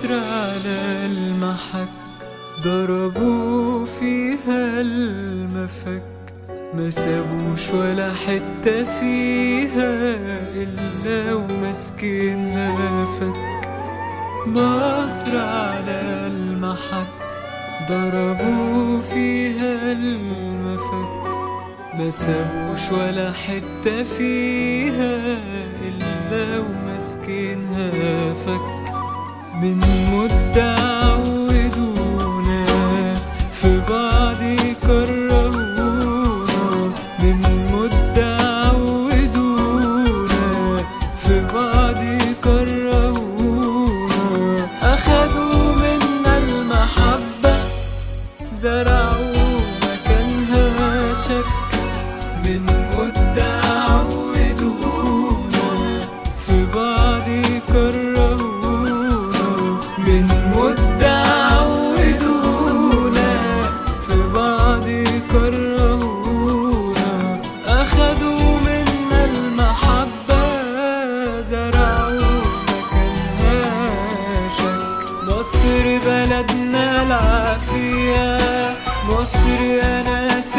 مصر على المحك ضربوا فيها المفك ما سابوش ولا حتة فيها إلا ومسكنها فك مصر على المحك ضربوا فيها المفك ما سابوش ولا حتة فيها إلا ومسكنها فك من مدة عودونا في بعض يكرهونا من مدة عودونا في بعض يكرهونا أخدوا منا المحبة زرعوا مكانها شك من مدة عودونا في بعض يكرهونا من مدة عودونا في بعض يكرهونا أخدوا منا المحبة زرعوا مكانها شك مصر بلدنا العافية مصر يا ناس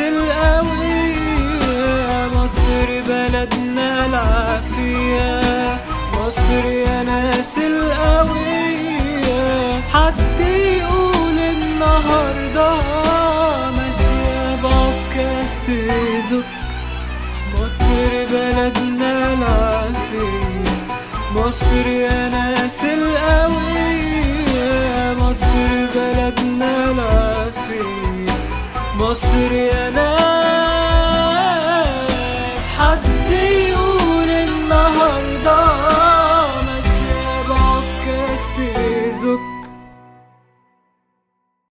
القوية مصر بلدنا العافية مصر يا ناس القوية حد يقول النهاردة ماشية بعكاز تزق مصر بلدنا العافية مصر يا ناس القوية مصر بلدنا العافية مصر يا ناس